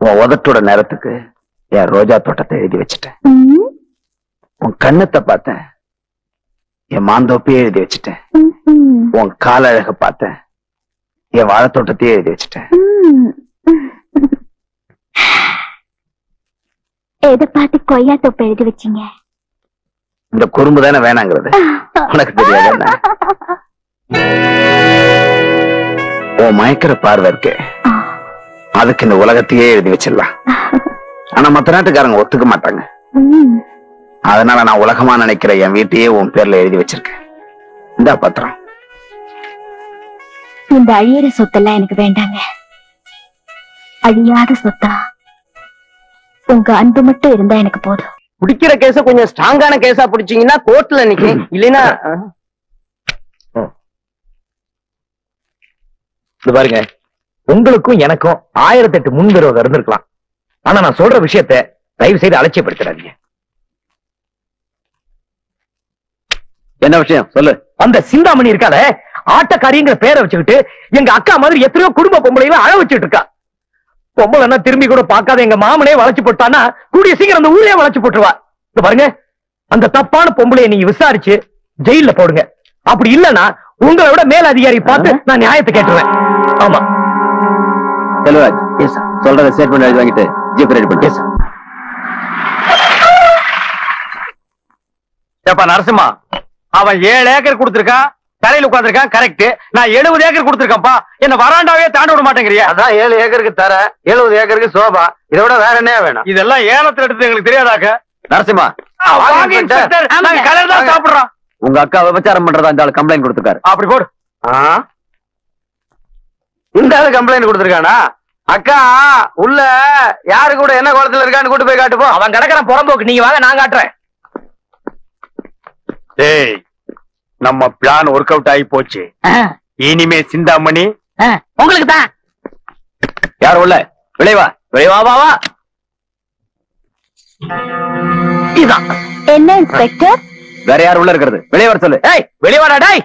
உன் உதட்டோட நேரத்துக்கு என் ரோஜா தோட்டத்தை எழுதி வச்சுட்டேன் ம், உன் கண்ணத்தை பார்த்தேன் என் மாந்தோப்பையே எழுதி வச்சுட்டேன் ம், ம், உன் கால அழக பார்த்தேன் என் வாழைத்தோட்டத்தையே எழுதி வச்சுட்டேன் ம். எதை பார்த்து கொய்யா தொப்பு எழுதி வச்சீங்க இந்த குறும்பு தானே வேணாங்கிறது உனக்கு தெரியாது என்ன உன் மயக்கிற பார்வை இருக்கே ஆ, அதுக்கு இந்த உலகத்தையே எழுதி வச்சிடலாம் ஆனா மத்த நாட்டுக்காரங்க ஒத்துக்க மாட்டாங்க ம். அதனால நான் உலகமா நினைக்கிற என் வீட்டையே உன் பேர்ல எழுதி வச்சிருக்கேன் இந்த பத்திரம் இந்த அழியிற சொத்தெல்லாம் எனக்கு வேண்டாங்க அழியாத சொத்தா உங்க அன்பு மட்டும் இருந்தா எனக்கு போதும் பிடிக்கிற கேஸ கொஞ்சம் ஸ்ட்ராங்கான கேஸா பிடிச்சீங்கன்னா கோர்ட்ல நிக்கும் இல்லைன்னா இது பாருங்க உங்களுக்கும் எனக்கும் ஆயிரத்தி எட்டு முன்விரோதம் இருந்திருக்கலாம் ஆனா நான் சொல்ற விஷயத்த தயவு செய்து அலட்சியப்படுத்திடாதீங்க என்ன விஷயம் சொல்லு அந்த சிந்தாமணி இருக்கால ஆட்டக்காரிங்கிற பேரை வச்சுக்கிட்டு எங்க அக்கா மாதிரி எத்தனையோ குடும்ப பொம்பளைகளை அழ வச்சுட்டு இருக்கா பொம்பளைன்னா திரும்பி கூட பார்க்காத எங்க மாமனே வளைச்சு போட்டானா கூடிய சீக்கிரம் அந்த ஊரே வளைச்சு போட்டுருவா இது பாருங்க அந்த தப்பான பொம்பளைய நீங்க விசாரிச்சு ஜெயில்ல போடுங்க அப்படி இல்லனா உங்களை விட மேல் அதிகாரி பார்த்து நான் நியாயத்தை கேட்டுருவேன் ஆமா செல்வராஜ் சொல்றத ஸ்டேட்மெண்ட் எழுதி வாங்கிட்டு ஜிப் ரெடி பண்ணு ஏப்பா நரசிம்மா அவன் ஏழு ஏக்கர் கொடுத்திருக்கான் தரையில உட்கார்ந்திருக்கான் கரெக்ட் நான் எழுபது ஏக்கர் கொடுத்திருக்கேன்ப்பா என்ன வராண்டாவே தாண்ட விட மாட்டேங்கிறியா அதான் ஏழு ஏக்கருக்கு தர எழுபது ஏக்கருக்கு சோபா இதை விட வேற என்ன வேணும் இதெல்லாம் ஏலத்துல எடுத்து எங்களுக்கு தெரியாதாக்க நரசிம்மா வாங்க இன்ஸ்பெக்டர் நாங்க கலர் தான் சாப்பிடுறோம் உங்க அக்கா விபச்சாரம் பண்றதா இந்த ஆள் கம்ப்ளைண்ட் கொடுத்துருக்காரு அப்படி போடு இந்த ஆளு கம்ப்ளைண்ட் கொடுத்துருக்கானா அக்கா உள்ள யாரு கூட என்ன குளத்துல இருக்கான்னு கூட்டு போய் காட்டு போ அவன் கிடக்குற புறம்போக்கு நீங்க வாங்க நான் காட்டுறேன் டேய் நம்ம பிளான் ஒர்க் அவுட் ஆகி போச்சு இனிமே சிந்தாமணி உங்களுக்கு தான் யார் உள்ள விளைவா விளைவா வா வா இதான் என்ன இன்ஸ்பெக்டர் வேற யார் உள்ள இருக்கிறது வெளியே வர சொல்லு ஏய் வெளிய வாடா டேய்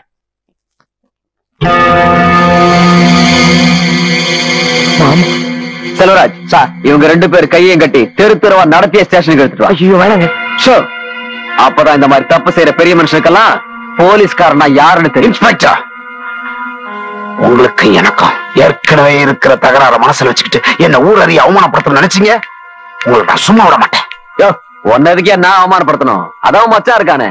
செல்வராஜ் சார் இவங்க ரெண்டு பேர் கையையும் கட்டி தெரு தெருவா நடத்திய ஸ்டேஷனுக்கு எடுத்துட்டு வா ஐயோ வேணாங்க ஷோ அப்பதான் இந்த மாதிரி தப்பு செய்யற பெரிய மனுஷனுக்கெல்லாம் போலீஸ்காரனா யாருன்னு தெரியும் இன்ஸ்பெக்டர் உங்களுக்கு எனக்கும் ஏற்கனவே இருக்கிற தகராற மனசுல வச்சுக்கிட்டு என்ன ஊரறிய அவமானப்படுத்த நினைச்சீங்க உங்களை நான் சும்மா விட மாட்டேன் யோ ஒன்னதுக்கே நான் அவமானப்படுத்தணும் அதான் மச்சா இருக்கானே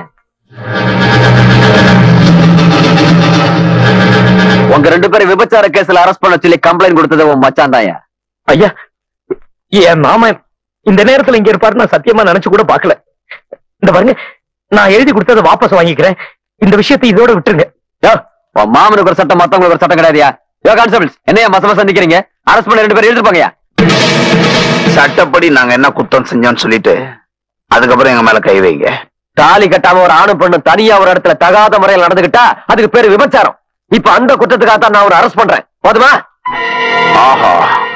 உங்க ரெண்டு பேரும் விபச்சார கேஸ்ல அரெஸ்ட் பண்ண சொல்லி கம்ப்ளைண்ட் கொடுத்தது உன் மச்சான் தாயா ஐயா என் மாமன் இந்த நேரத்துல இங்க இருப்பாரு நான் சத்தியமா நினைச்சு கூட பார்க்கல இந்த பாருங்க நான் எழுதி கொடுத்ததை வாபஸ் வாங்கிக்கிறேன் இந்த விஷயத்தை இதோட விட்டுருங்க யோ, உன் மாமனுக்கு ஒரு சட்டம் மத்தவங்களுக்கு ஒரு சட்டம் கிடையாதுயா யோ கான்ஸ்டபிள்ஸ் என்னையா மசமா சந்திக்கிறீங்க அரெஸ்ட் பண்ண ரெண்டு பேரும் எழுதிருப்பாங்கயா சட்டப்படி நாங்க என்ன குற்றம் செஞ்சோம்னு சொல்லிட்டு அதுக்கப்புறம் எங்க மேல கை வைங்க தாலி கட்டாம ஒரு ஆணு பொண்ணு தனியா ஒரு இடத்துல தகாத முறையில் நடந்துகிட்டா அதுக்கு பேரு விபச்சாரம் இப்ப அந்த குற்றத்துக்காக தான் நான் ஒரு அரெஸ்ட் பண்றேன் போதுமா ஆஹா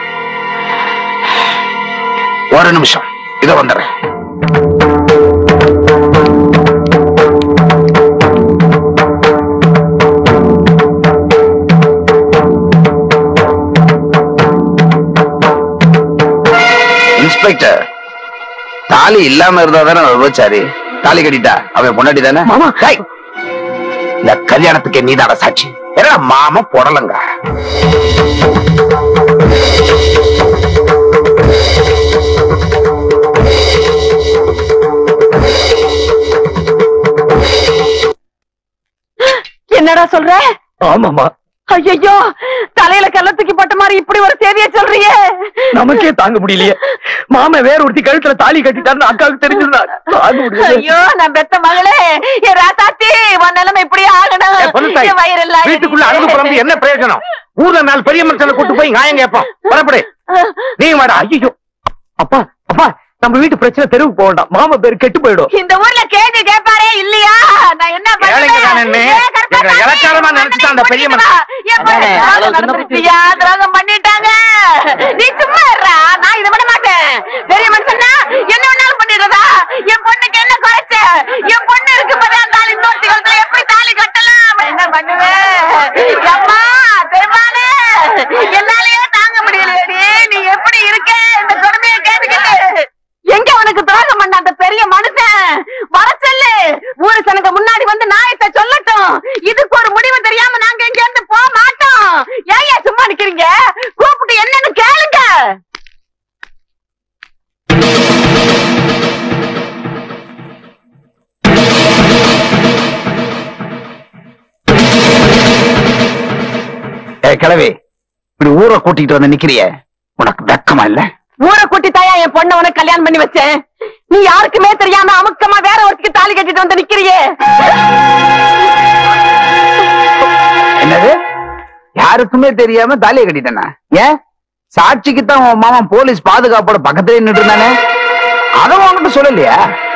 ஒரு நிமிஷம் இத வந்துடுறேன் இன்ஸ்பெக்டர் தாலி இல்லாம இருந்தா தானே அவன் விபச்சாரி தாலி கட்டிட்டா அவன் பொண்டாட்டி தானே மாமா. டேய், இந்த கல்யாணத்துக்கு நீதான சாட்சி என்ன மாமா புடலங்க என்னடா சொல்ற ஆமாமா ஐயோ தலையில கல்ல தூக்கி போட்ட மாதிரி இப்படி ஒரு செய்திய சொல்றியே நமக்கே தாங்க முடியலையே மாமன் வேற ஒருத்தி கழுத்துல தாலி கட்டிட்டாருன்னு அக்காவுக்கு தெரிஞ்சிருந்தா தாங்க முடியல ஐயோ நான் பெத்த மகளே என் ராசாத்தி உன் நிலைமை இப்படி ஆகணும் பொண்ணுத்தாய், என் வயிறெல்லாம் வீட்டுக்குள்ள அழுது புறம்பு என்ன பிரயோஜனம் ஊர்ல நாலு பெரிய மனுஷனை கூட்டு போய் நியாயம் கேட்போம் வரப்படு நீங்க வாடா ஐயோ அப்பா அப்பா நம்ம வீட்டு பிரச்சனை தெருவுக்கு போக வேண்டாம் மாமா பேர் கெட்டு போயிடும் இந்த ஊர்ல கேள்வி கேட்பாரே இல்லையா நான் என்ன ஏழைங்க தானே, எங்களை இலக்காரமா நினைச்சுதான் அந்த பெரிய மனுஷன். அதானே, அளவு சின்ன புத்தியா, துரோகம் பண்ணிட்டாங்க நீ சும்மா இருடா நான் இதை விட மாட்டேன் பெரிய மனுஷன்னா என்ன வேணாலும் பண்ணிடுறதா என் பொண்ணுக்கு என்ன குறைச்ச என் பொண்ணு இருக்கு போதே அந்த ஆள் இன்னொருத்தி கழுத்துல எப்படி தாலி கட்டலாம் என்ன பண்ணுவேன் அம்மா பெருமாளே என்னாலயே தாங்க முடியலையேடி நீ எப்படி இருக்க இந்த ஏய் கிழவி இப்படி ஊரை கூட்டிட்டு வந்து நிக்கிறிய உனக்கு வெக்கமா இல்ல ஊரை கூட்டி தாயா என் பொண்ணை உனக்கு கல்யாணம் பண்ணி வச்சேன் நீ யாருக்குமே தெரியாம அமுக்கமா வேற ஒருத்திக்கு தாலி கட்டிட்டு வந்து நிக்கிறியே என்னது யாருக்குமே தெரியாம தாலியை கட்டிட்டேனா ஏன் சாட்சிக்கு தான் உன் மாமன் போலீஸ் பாதுகாப்போட பக்கத்துல நின்று இருந்தானே அதை உன்கிட்ட சொல்லலையா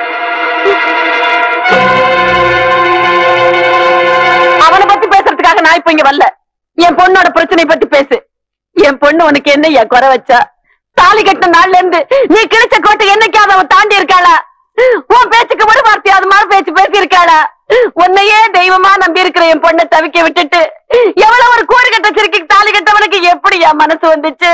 அவனை பத்தி பேசுறதுக்காக நான் இப்ப இங்க வரல என் பொண்ணோட பிரச்சனை பத்தி பேசு என் பொண்ணு உனக்கு என்ன என் குறை வச்சா தாலி கட்டின நாள்ல இருந்து நீ கிழிச்ச கோட்டை என்னைக்காவது அவன் தாண்டி இருக்காளா உன் பேச்சுக்கு ஒரு வார்த்தையாவது மாதிரி பேச்சு பேசி இருக்காளா உன்னையே தெய்வமா நம்பி இருக்கிற என் பொண்ணை தவிக்க விட்டுட்டு எவ்வளவு ஒரு கூறு கட்ட சிறுக்கி தாலி கட்டவனுக்கு எப்படி என் மனசு வந்துச்சு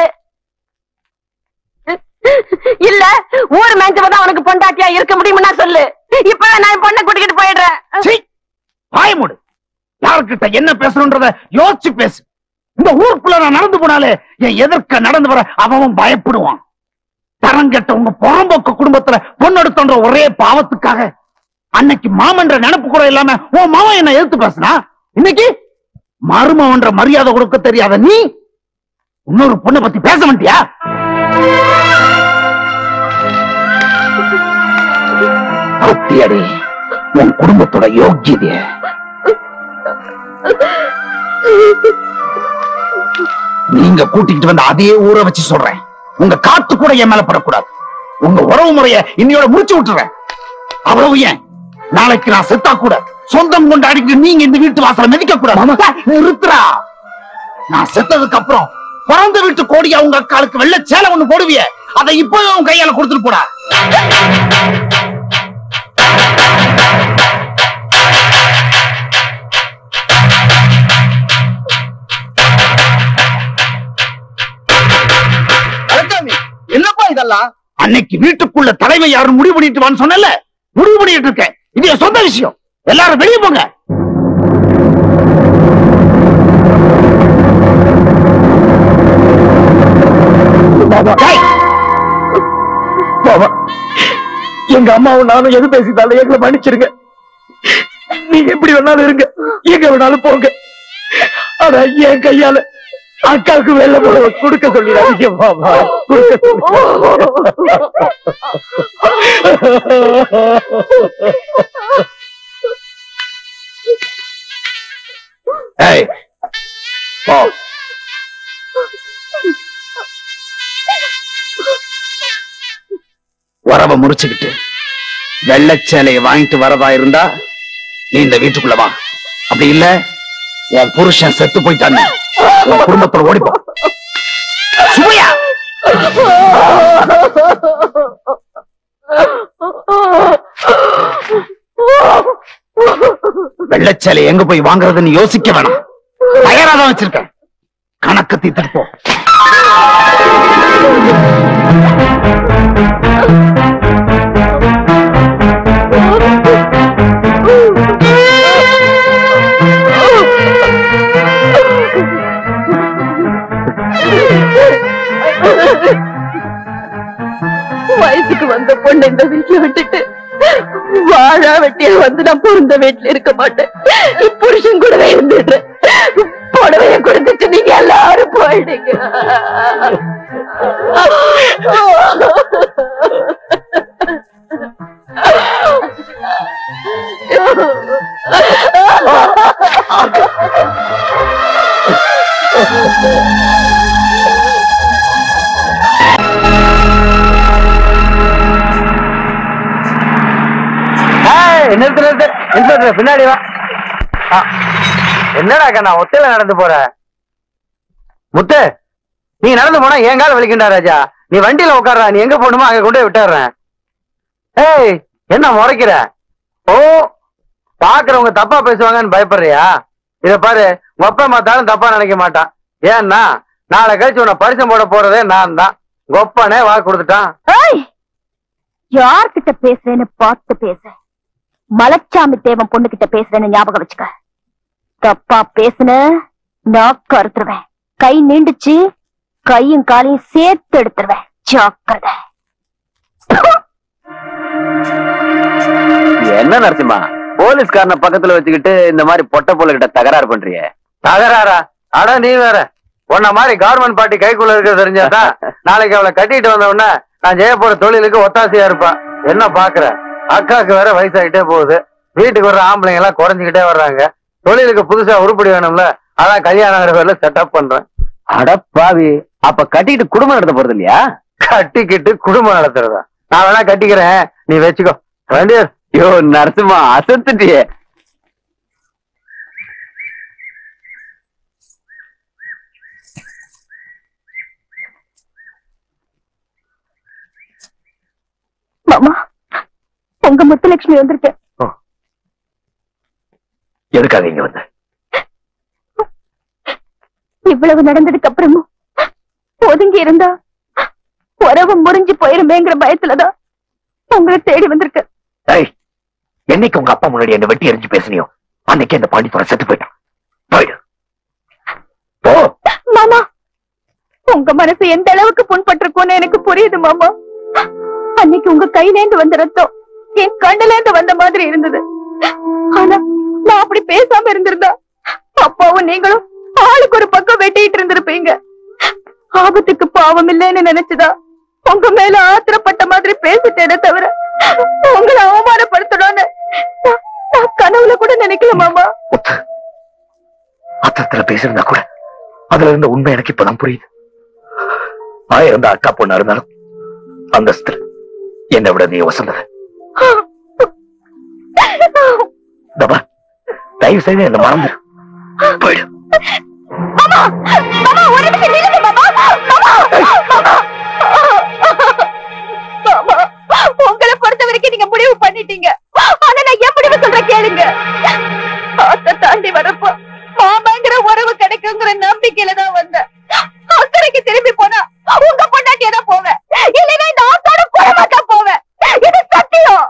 இல்ல ஊர் மேஞ்சவதான் அவனுக்கு பொண்டாட்டியா இருக்க முடியும்னா சொல்லு இப்ப நான் என் பொண்ணை கூட்டிக்கிட்டு போயிடுறேன் சீ, வாய மூடு யாருக்கிட்ட என்ன பேசணுன்றத யோசிச்சு பேசு இந்த ஊருக்குள்ள நான் நடந்து போனாலே என் எதிர்க்க நடந்து வர அவன் பயப்படுவான் தரங்கெட்ட உங்க புறம்போக்கு குடும்பத்துல பொண்ணெடுத்தோன்ற ஒரே பாவத்துக்காக அன்னைக்கு மாமன்ற நினைப்பு கூட இல்லாம உன் மாமன் என்ன எதிர்த்து பேசினா இன்னைக்கு மருமவன்ற மரியாதை கொடுக்க தெரியாத நீ இன்னொரு பொண்ணை பத்தி பேச மாட்டியா பத்தியடி உன் குடும்பத்தோட யோக்கியதைய நீங்க கூட்டிக்கிட்டு வந்த அதே ஊரை வச்சு சொல்றேன் உங்க காத்து கூட என் மேல படக்கூடாது உங்க உறவு முறைய இன்னையோட முடிச்சு விட்டுறேன் அவ்வளவு ஏன் நாளைக்கு நான் செத்தா கூட சொந்தம் கொண்டாடிட்டு நீங்க இந்த வீட்டு வாசல மிதிக்க கூடாது நிறுத்துறா நான் செத்ததுக்கு அப்புறம் பிறந்த வீட்டு கோடியா உங்க அக்காளுக்கு வெள்ள சேலை ஒண்ணு போடுவிய அதை இப்போ உன் கையால கொடுத்துட்டு போடா என்னப்பா இதெல்லாம் அன்னைக்கு வீட்டுக்குள்ள தலைமை யாரும் முடிவு பண்ணிட்டு வான்னு சொன்னல முடிவு பண்ணிட்டு இருக்கேன் இது என் சொந்த விஷயம் எல்லாரும் வெளியே போங்க டேய், பாபா எங்க அம்மாவும் நானும் எது பேசிட்டாலும் எங்களை மன்னிச்சிருங்க நீங்க எப்படி வேணாலும் இருங்க எங்க வேணாலும் போங்க ஆனா என் கையால அக்காவுக்கு வெள்ள புடவை கொடுக்க சொல்லிடாதீங்க பாபா கொடுக்க ஏய் போ உறவை முடிச்சுக்கிட்டு வெள்ளச்சேலையை வாங்கிட்டு வரதா இருந்தா நீ இந்த வீட்டுக்குள்ள வா அப்படி இல்ல உன் புருஷன் செத்து போயிட்டான்னு உன் குடும்பத்தோட ஓடிப்போ சுமையா வெள்ளச்சேலை எங்க போய் வாங்குறதுன்னு யோசிக்க வேணாம் தயாரா தான் வச்சிருக்கேன் கணக்கு தீர்த்துட்டு போ வயசுக்கு வந்த பொண்ணு இந்த வீட்டுல விட்டுட்டு வாழா வெட்டியா வந்து நான் பிறந்த வீட்டுல இருக்க மாட்டேன் புருஷன் கூடவே இருந்துடுறேன் புடவைய கொடுத்துட்டு நீங்க எல்லாரும் போயிடுங்க நிறுத்து நிறுத்து இன்ஸ்பெக்டர் பின்னாடி வா ஆ, என்னடா கண்ணா ஒத்தையில நடந்து போற முத்து நீ நடந்து போனா என் கால் வலிக்கண்டா ராஜா நீ வண்டியில உட்கார்றா நீ எங்க போகணுமோ அங்க கொண்டு போய் விட்டுறேன் ஏய் என்ன முறைக்கிற ஓ பாக்குறவங்க தப்பா பேசுவாங்கன்னு பயப்படுறியா இத பாரு உங்க அப்பா மாத்தாலும் தப்பா நினைக்க மாட்டான் ஏன்னா நாளை கழிச்சு உன்னை பரிசம் போட போறதே நான் தான் கொப்பனே வாக்கு கொடுத்துட்டான் ஏய் யார்கிட்ட பேசுறேன்னு பார்த்து பேச மலச்சாமி தேவன் பொண்ணு கிட்ட பேசுறேன்னு ஞாபகம் வச்சுக்க தப்பா பேசுன நாக்கு அறுத்துருவேன் கை நீண்டுச்சு கையும் காலையும் சேர்த்து எடுத்துருவேன் ஜாக்கிரதை என்ன நரசிம்மா போலீஸ்காரனை பக்கத்துல வச்சுக்கிட்டு இந்த மாதிரி பொட்ட போல கிட்ட தகராறு பண்றியே தகராறா அட நீ வேற உன்ன மாதிரி கவர்மெண்ட் பார்ட்டி கைக்குள்ள இருக்க தெரிஞ்சாதான் நாளைக்கு அவளை கட்டிட்டு வந்த உடனே நான் செய்ய போற தொழிலுக்கு ஒத்தாசையா இருப்பான் என்ன பாக்குற அக்காவுக்கு வேற வயசாகிட்டே போகுது வீட்டுக்கு வர்ற ஆம்பளைங்க எல்லாம் குறைஞ்சுக்கிட்டே வர்றாங்க தொழிலுக்கு புதுசா உருப்படி வேணும்ல அதான் கல்யாணங்கிற பேர்ல செட்டப் பண்றேன் அட பாவி அப்ப கட்டிட்டு குடும்பம் நடத்த போறது இல்லையா கட்டிக்கிட்டு குடும்பம் நடத்துறதா நான் வேணா கட்டிக்கிறேன் நீ வச்சுக்கோ வண்டியர் யோ நரசிம்மா அசத்துட்டியே மாமா உங்க முத்துலட்சுமி வந்திருக்கேன் எதுக்காக இங்க வந்த இவ்வளவு நடந்ததுக்கு அப்புறமும் ஒதுங்கி இருந்தா உறவு முறிஞ்சு போயிருமேங்கிற பயத்துலதான் உங்களை தேடி வந்திருக்கேன் ஏய் என்னைக்கு உங்க அப்பா முன்னாடி என்ன வெட்டி எரிஞ்சு பேசுனியோ அன்னைக்கு அந்த பாண்டித்துறை செத்து போயிட்டான் போயிடு போ மாமா உங்க மனசு எந்த அளவுக்கு புண்பட்டிருக்கும்னு எனக்கு புரியுது மாமா அன்னைக்கு உங்க கையிலேந்து வந்த ரத்தம் என் கண்ணுலேந்து வந்த மாதிரி இருந்தது ஆனா நான் அப்படி பேசாம இருந்திருந்தா அப்பாவும் நீங்களும் ஆளுக்கு ஒரு பக்கம் வெட்டிட்டு இருந்திருப்பீங்க ஆபத்துக்கு பாவம் இல்லைன்னு நினைச்சுதா உங்க மேல ஆத்திரப்பட்ட மாதிரி பேசிட்டேனே தவிர உங்களை அவமானப்படுத்தணும்னு நான்- நான் கனவுல கூட நினைக்கல மாமா முத்து அத்தத்துல பேசியிருந்தா கூட அதுல இருந்த உண்மை எனக்கு இப்பதான் புரியுது ஆயிரம் தான் அக்கா பொண்ணா இருந்தாலும் அந்தஸ்து என்னை விட நீ வசந்தத தபா தயவு செய்து என்ன மறந்துரு போயிடு மாமா மாமா ஒரு நிமிஷம் நில்லுங்க மாமா மாமா மாமா மாமா உங்களை பொறுத்த வரைக்கும் நீங்க முடிவு பண்ணிட்டீங்க ஆனா நான் என் முடிவு சொல்றேன் கேளுங்க ஆத்த தாண்டி வரப்போ மாமாங்கிற உறவு கிடைக்குங்கிற நம்பிக்கையில தான் வந்தேன் அக்கறைக்கு திரும்பி போனா உங்க பொண்டாட்டியா தான் போவேன் இல்லைன்னா இந்த ஆத்தோட குடும்பமா தான் போவேன் இது சத்தியம்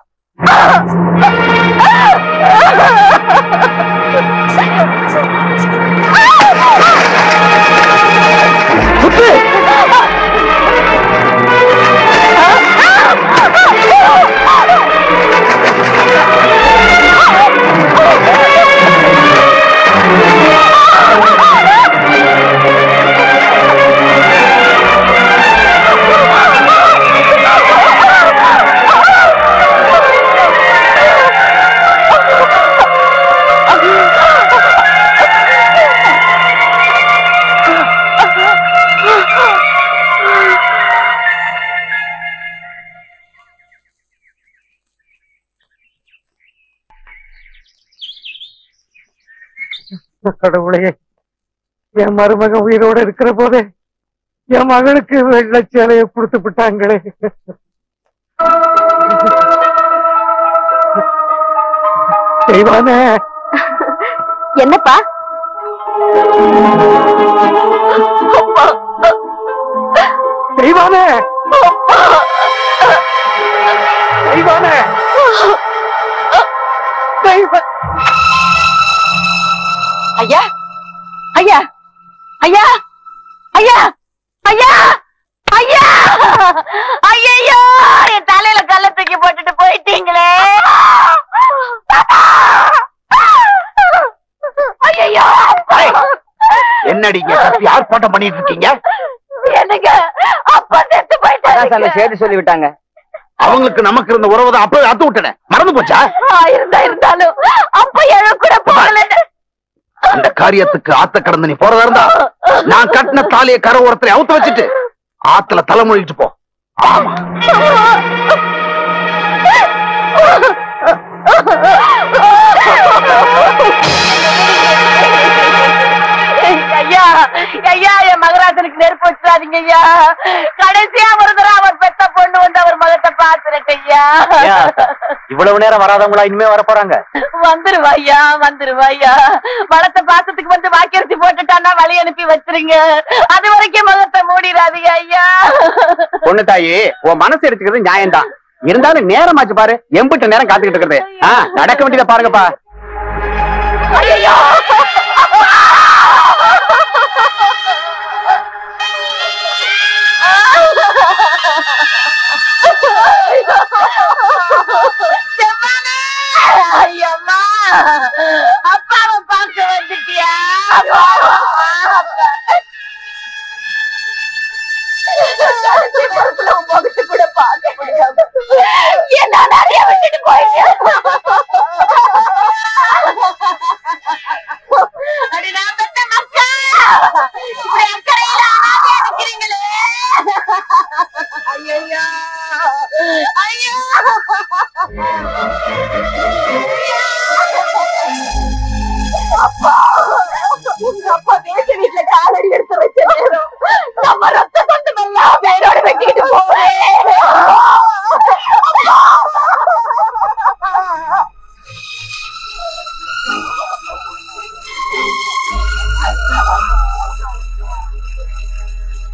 கடவுளே என் மருமகன் உயிரோட இருக்கிற போதே என் மகளுக்கு வெள்ளச்சேலையை கொடுத்து விட்டாங்களே செய்வானே என்னப்பா செய்வானே செய்வானே செய்வ- ஐயா ஐயா ஐயா ஐயா ஐயா ஐயா ஐயோ என் தலையில கல்ல தூக்கி போட்டுட்டு போயிட்டீங்களே ஐயோ என்னடிங்க கத்தி ஆர்ப்பாட்டம் பண்ணிட்டு இருக்கீங்க எனக்கு அப்பா செத்து போயிட்டாங்க சேர்த்து சொல்லி விட்டாங்க அவங்களுக்கு நமக்கு இருந்த உறவு தான் அப்பவே அத்து விட்டனே மறந்து போச்சா இருந்தா இருந்தாலும் அப்பா எழ கூட போகலன்னு அந்த காரியத்துக்கு ஆத்த கடந்து நீ போறதா இருந்தா நான் கட்டின தாலிய கரை ஓரத்துல அவுத்து வச்சுட்டு ஆத்துல தலைமொழிட்டு போ ஆமா ஐயா ஐயா என் மகராசனுக்கு நெருப்பு வச்சிடாதீங்க ஐயா கடைசியா ஒரு தடவை அவர் பெத்த பொண்ணு வந்து அவர் மகத்தை பாத்துறேன் ஐயா இவ்வளவு நேரம் வராதவங்களா இனிமே வர போறாங்க வந்துருவா ஐயா வந்துருவா ஐயா வளத்தை பாசத்துக்கு வந்து வாக்கியரிசி போட்டுட்டான்னா வழி அனுப்பி வச்சிருங்க அது வரைக்கும் மகத்தை மூடிடாதீங்க ஐயா பொண்ணு தாயி உன் மனசு எடுத்துக்கிறது நியாயம்தான் இருந்தாலும் நேரமாச்சு பாரு எம்பிட்டு நேரம் காத்துக்கிட்டு இருக்கிறது ஆ, நடக்க வேண்டியதை பாருங்கப்பா ஐயோ ஐயம்மா அப்பாவை பார்க்க வந்துட்டியா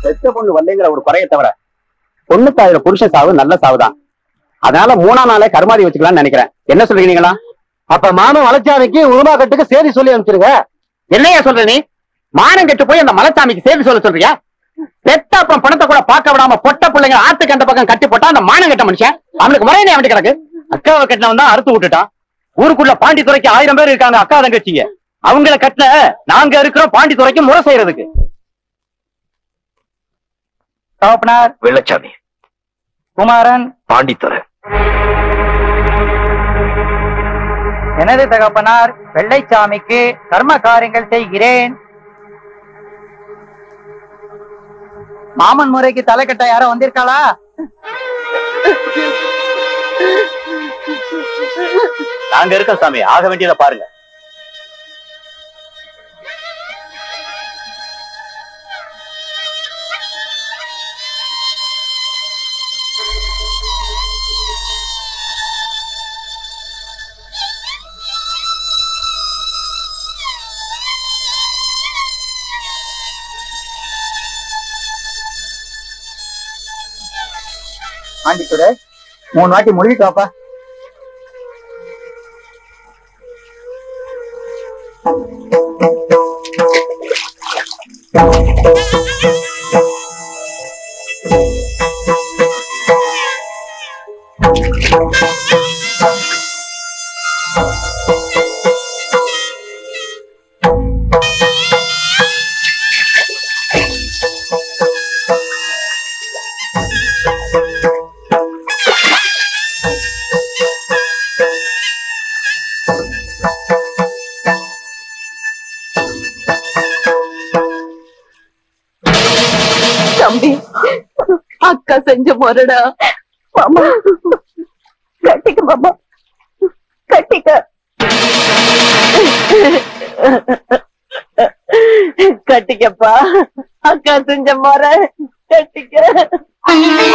பெத்த பொண்ணு வரலைங்கிற ஒரு குறைய தவிர பொண்ணு தாயிர புருஷன் சாவு நல்ல சாவுதான் அதனால மூணாம் நாளே கருமாதி வச்சுக்கலாம்னு நினைக்கிறேன் என்ன சொல்றீங்களா அப்ப மாமன் வளச்சாமிக்கு உருமா கட்டுக்கு சேதி சொல்லி அனுப்பிச்சிருங்க என்னையா சொல்ற நீ மானம் கெட்டு போய் அந்த மலைச்சாமிக்கு சேவை சொல்ல சொல்றியா பெத்த அப்புறம் பணத்தை கூட பார்க்க விடாம பொட்ட பிள்ளைங்க ஆத்துக்கு அந்த பக்கம் கட்டி போட்டா அந்த மானம் கெட்ட மனுஷன் அவனுக்கு முறையே அவன் கிடக்கு அக்காவை கட்டினவன் தான் அறுத்து விட்டுட்டான் ஊருக்குள்ள பாண்டித்துறைக்கு ஆயிரம் பேர் இருக்காங்க அக்கா தங்கச்சிங்க அவங்கள கட்டின நாங்க இருக்கிறோம் பாண்டித்துறைக்கு முறை செய்யறதுக்கு தகப்பனார் வெள்ளச்சாமி குமாரன் பாண்டித்துறை எனது தகப்பனார் வெள்ளைச்சாமிக்கு கர்ம காரியங்கள் செய்கிறேன் மாமன் முறைக்கு தலை கட்ட யாரோ வந்திருக்காளா நாங்க இருக்கோம் சாமி ஆக வேண்டியதை பாருங்க ஆண்டித்துறை மூணு வாட்டி மொழிக்காப்பா தம்பி அக்கா செஞ்ச முறடா மாமா கட்டிக்க மாமா கட்டிக்க கட்டிக்கப்பா அக்கா செஞ்ச முறை கட்டிக்க